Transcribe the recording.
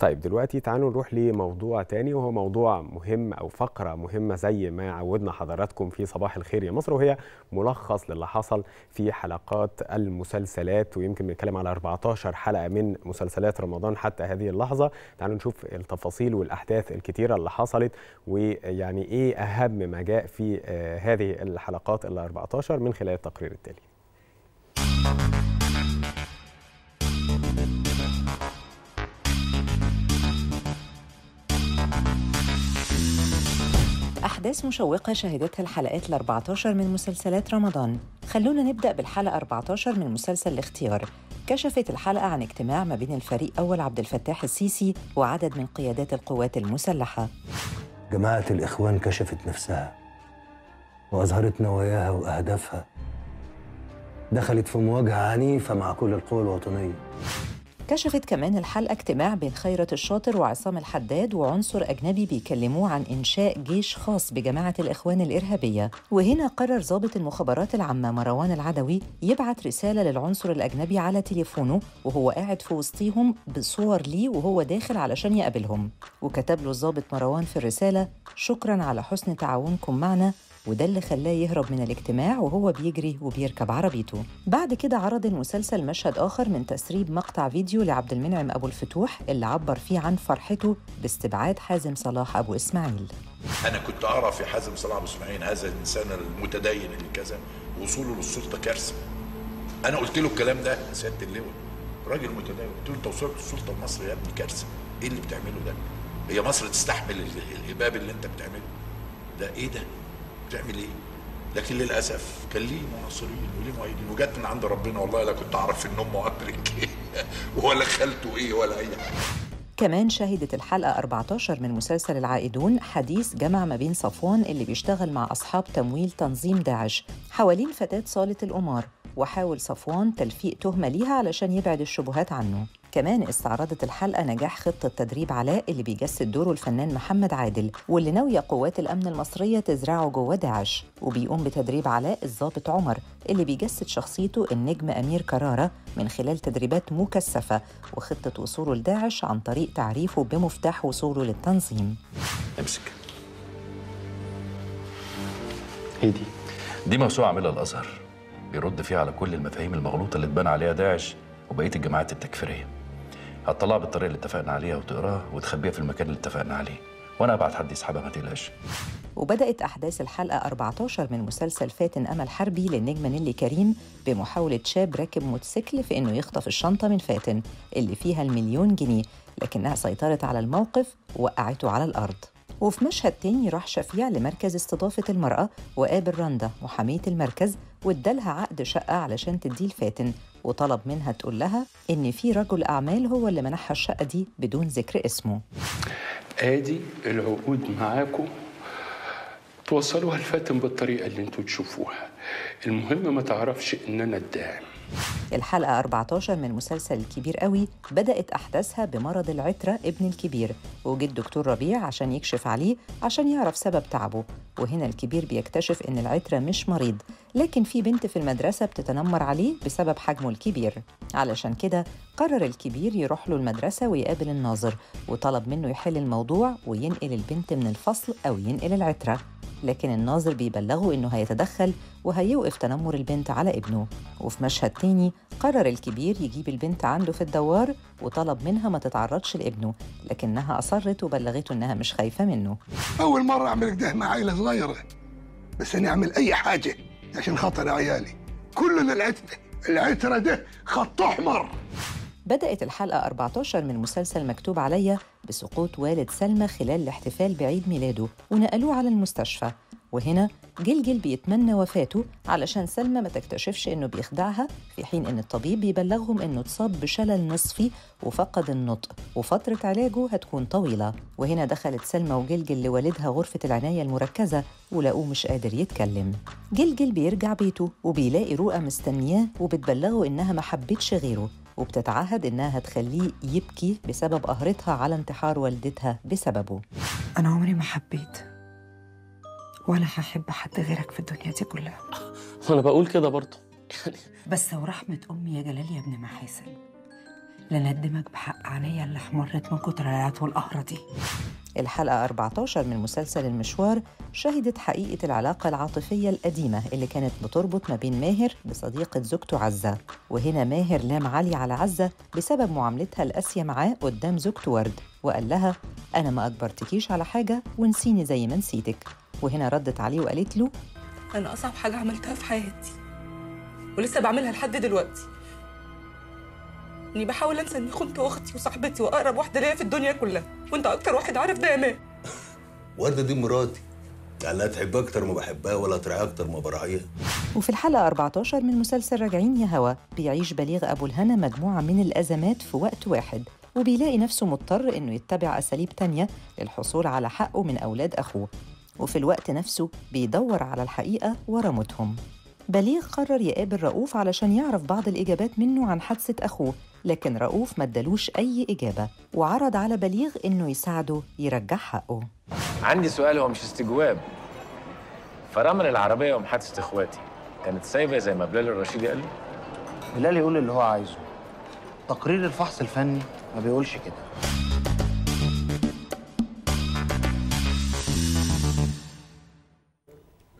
طيب دلوقتي تعالوا نروح لموضوع تاني وهو موضوع مهم او فقره مهمه زي ما عودنا حضراتكم في صباح الخير يا مصر وهي ملخص للي حصل في حلقات المسلسلات ويمكن بنتكلم على 14 حلقه من مسلسلات رمضان حتى هذه اللحظه تعالوا نشوف التفاصيل والاحداث الكتيره اللي حصلت ويعني ايه اهم ما جاء في آه، هذه الحلقات ال 14 من خلال التقرير التالي أحداث مشوقة شهدتها الحلقات ال 14 من مسلسلات رمضان خلونا نبدأ بالحلقة 14 من مسلسل الاختيار كشفت الحلقة عن اجتماع ما بين الفريق أول عبد الفتاح السيسي وعدد من قيادات القوات المسلحة جماعة الإخوان كشفت نفسها وأظهرت نواياها وأهدافها دخلت في مواجهة عنيفة مع كل القوى الوطنية كشفت كمان الحلقة اجتماع بين خيرت الشاطر وعصام الحداد وعنصر أجنبي بيكلموه عن إنشاء جيش خاص بجماعة الإخوان الإرهابية وهنا قرر ضابط المخابرات العامة مروان العدوي يبعت رسالة للعنصر الأجنبي على تليفونه وهو قاعد في وسطيهم بصور ليه وهو داخل علشان يقابلهم وكتب له الضابط مروان في الرسالة شكرا على حسن تعاونكم معنا وده اللي خلاه يهرب من الاجتماع وهو بيجري وبيركب عربيته بعد كده عرض المسلسل مشهد آخر من تسريب مقطع فيديو لعبد المنعم أبو الفتوح اللي عبر فيه عن فرحته باستبعاد حازم صلاح أبو إسماعيل انا كنت ارى في حازم صلاح ابو اسماعيل هذا الانسان المتدين اللي كذا وصوله للسلطه كارثه انا قلت له الكلام ده سياده اللواء راجل متدين قلت له انت وصلت للسلطه لمصر يا ابني كارثه ايه اللي بتعمله ده هي مصر تستحمل ال- الهباب اللي انت بتعمله ده ايه ده بتعمل ايه لكن للاسف كان ليه معاصرين وليه مؤيدين وجت من عند ربنا والله لا كنت اعرف ان امه امريكيه ولا خالته ايه ولا اي حاجه كمان شهدت الحلقة 14 من مسلسل العائدون حديث جمع ما بين صفوان اللي بيشتغل مع أصحاب تمويل تنظيم داعش حوالين فتاة صالة القمار وحاول صفوان تلفيق تهمة ليها علشان يبعد الشبهات عنه كمان استعرضت الحلقة نجاح خطة تدريب علاء اللي بيجسد دوره الفنان محمد عادل واللي ناوية قوات الأمن المصرية تزرعه جوه داعش وبيقوم بتدريب علاء الضابط عمر اللي بيجسد شخصيته النجم أمير كرارة من خلال تدريبات مكثفة وخطة وصوله لداعش عن طريق تعريفه بمفتاح وصوله للتنظيم امسك هي دي دي موسوعة عاملها الأزهر بيرد فيها على كل المفاهيم المغلوطة اللي اتبنى عليها داعش وبقية الجماعات التكفيرية هتطلعها بالطريقة اللي اتفقنا عليها وتقراها وتخبيها في المكان اللي اتفقنا عليه وأنا أبعت حد يسحبها ما تقلقش وبدأت أحداث الحلقة 14 من مسلسل فاتن أمل حربي للنجمة نيلي كريم بمحاولة شاب راكب موتوسيكل في إنه يخطف الشنطة من فاتن اللي فيها المليون جنيه لكنها سيطرت على الموقف ووقعته على الأرض وفي مشهد تاني راح شفيع لمركز استضافة المرأة وقابل رندا محامية المركز وادالها عقد شقة علشان تديه لفاتن وطلب منها تقول لها إن في رجل أعمال هو اللي منحها الشقة دي بدون ذكر اسمه ادي العقود معاكم توصلوها لفاتن بالطريقه اللي انتوا تشوفوها المهم ما تعرفش ان انا الداعم الحلقة 14 من مسلسل الكبير قوي بدأت أحداثها بمرض العترة ابن الكبير وجه الدكتور ربيع عشان يكشف عليه عشان يعرف سبب تعبه وهنا الكبير بيكتشف إن العترة مش مريض لكن في بنت في المدرسة بتتنمر عليه بسبب حجمه الكبير علشان كده قرر الكبير يروح له المدرسة ويقابل الناظر وطلب منه يحل الموضوع وينقل البنت من الفصل أو ينقل العترة لكن الناظر بيبلغه إنه هيتدخل وهيوقف تنمر البنت على ابنه وفي مشهد تاني قرر الكبير يجيب البنت عنده في الدوار وطلب منها ما تتعرضش لابنه لكنها أصرت وبلغته إنها مش خايفة منه أول مرة أعمل كده مع عائلة صغيرة بس أنا أعمل أي حاجة عشان خاطر عيالي كل العترة العترة ده خط أحمر بدأت الحلقة 14 من مسلسل مكتوب عليا بسقوط والد سلمى خلال الاحتفال بعيد ميلاده ونقلوه على المستشفى وهنا جلجل بيتمنى وفاته علشان سلمى ما تكتشفش انه بيخدعها في حين ان الطبيب بيبلغهم انه اتصاب بشلل نصفي وفقد النطق وفترة علاجه هتكون طويلة وهنا دخلت سلمى وجلجل لوالدها غرفة العناية المركزة ولقوه مش قادر يتكلم جلجل بيرجع بيته وبيلاقي رؤى مستنياه وبتبلغه انها ما حبتش غيره وبتتعهد إنها هتخليه يبكي بسبب قهرتها على انتحار والدتها بسببه أنا عمري ما حبيت ولا هحب حد غيرك في الدنيا دي كلها وانا بقول كده برضه بس ورحمة أمي يا جلال يا ابن محاسن لندمك بحق عينيا اللي احمرت من كتر العياط والقهرة دي الحلقة 14 من مسلسل المشوار شهدت حقيقة العلاقة العاطفية القديمة اللي كانت بتربط ما بين ماهر بصديقة زوجته عزة وهنا ماهر لام علي على عزة بسبب معاملتها القاسية معاه قدام زوجته ورد وقال لها أنا ما أجبرتكيش على حاجة ونسيني زي ما نسيتك وهنا ردت عليه وقالت له أنا أصعب حاجة عملتها في حياتي ولسه بعملها لحد دلوقتي إني بحاول أنسى إني خنت أختي وصاحبتي وأقرب واحدة ليا في الدنيا كلها وأنت أكتر واحد عارف ده يا مان وردة دي مراتي يعني لا تحبها أكتر ما بحبها ولا تراعيها أكتر ما براعيها وفي الحلقة 14 من مسلسل راجعين يا هوا بيعيش بليغ أبو الهنا مجموعة من الأزمات في وقت واحد وبيلاقي نفسه مضطر إنه يتبع أساليب تانية للحصول على حقه من أولاد أخوه وفي الوقت نفسه بيدور على الحقيقة ورا موتهم بليغ قرر يقابل رؤوف علشان يعرف بعض الإجابات منه عن حادثة أخوه لكن رؤوف ما ادالوش أي إجابة وعرض على بليغ إنه يساعده يرجع حقه عندي سؤال هو مش استجواب فرامل العربية ومحادثة اخواتي كانت سايبة زي ما بلال الرشيدي قال لي بلال يقول اللي هو عايزه تقرير الفحص الفني ما بيقولش كده